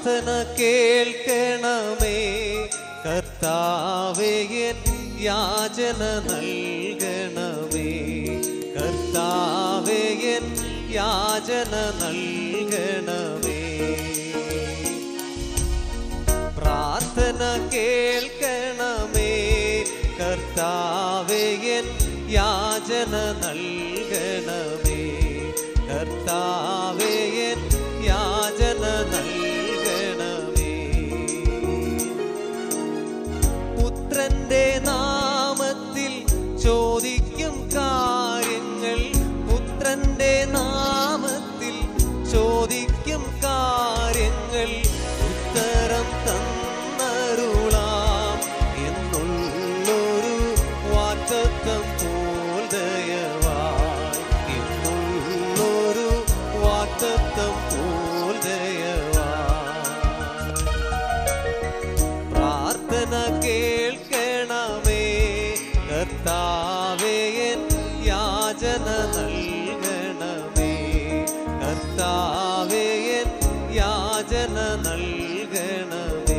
പ്രാർത്ഥന കേൾക്കണമേ കർത്താവേ എൻ യാചന നൽകണമേ കർത്താവേ എൻ യാചന നൽകണമേ പ്രാർത്ഥന കേൾക്കണമേ കർത്താവേ എൻ യാചന നൽകണമേ കർത്താവേ എൻ യാചന നൽകണമേ പുത്രന്റെ നാമത്തിൽ ചോദിക്കും കാര്യങ്ങൾ പുത്രന്റെ നാമത്തിൽ ചോദിക്കും കാര്യങ്ങൾ ഉത്തരം തന്നരുളാം എന്നുള്ളൊരു വാറ്റത്തം പോൽ ദയവായി എന്നുള്ളൊരു വാറ്റത്തം പോൽ ദയവായി പ്രാർത്ഥന കേൾക്കണമേ കർത്താവേ എൻ യാചന നൽകണമേ കർത്താവേ എൻ യാചന നൽകണമേ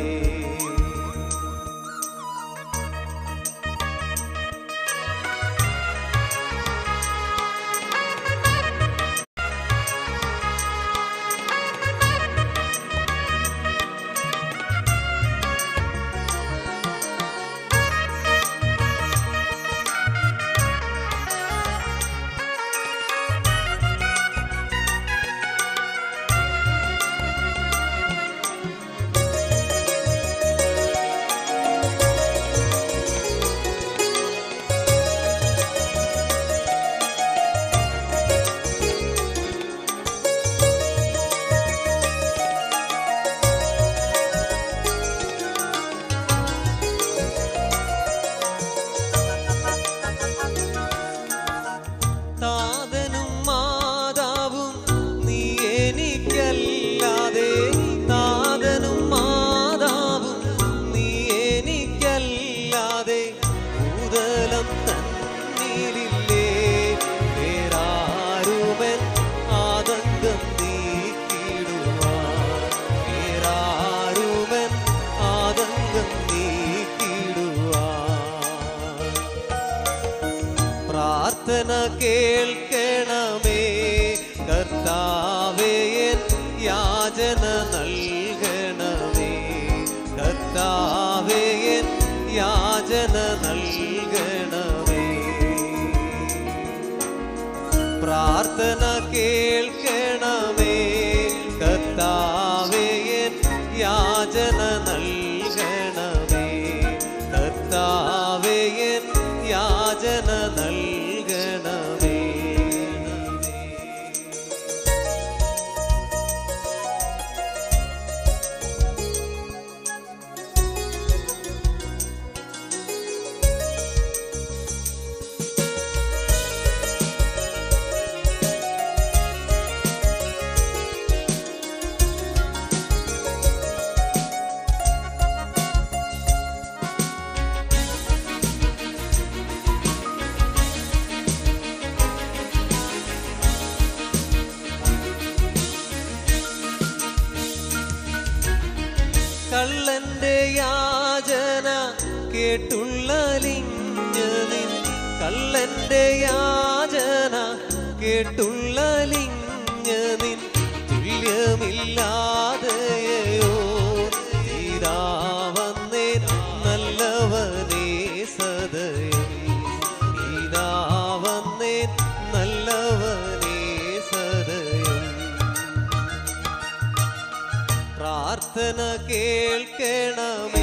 താതനും മാതാവും നീ എനിക്കല്ലാതെ താതനും മാതാവും നീ എനിക്കല്ലാതെ ഭൂതലം തന്നിലില്ലേ വേറാരുമൻ ആതങ്കം നീക്കിടുവാൻ വേറാരുമൻ ആതങ്കം നീക്കിടുവാൻ പ്രാർത്ഥന കേൾക്കണമേ കർത്താവേ എൻ യാചന നൽകണമേ കർത്താവേ എൻ യാചന നൽകണമേ പ്രാർത്ഥന കേൾക്കണമേ കർത്താവേ എൻ യാചന നൽകണമേ കർത്താവേ എൻ യാചന നൽകണമേ കള്ളന്റെ യാചന കേട്ടുള്ള ലിഞ്ഞനിൻ കള്ളന്റെ യാചന കേട്ടുള്ള ലിഞ്ഞനിൻ തുല്യമില്ലാതെയോ തീരാവന്നേ നല്ലവനേ സദയം ഇതാവന്നേ നല്ലവനേ സദയം പ്രാർത്ഥന കേൾക്കണമേ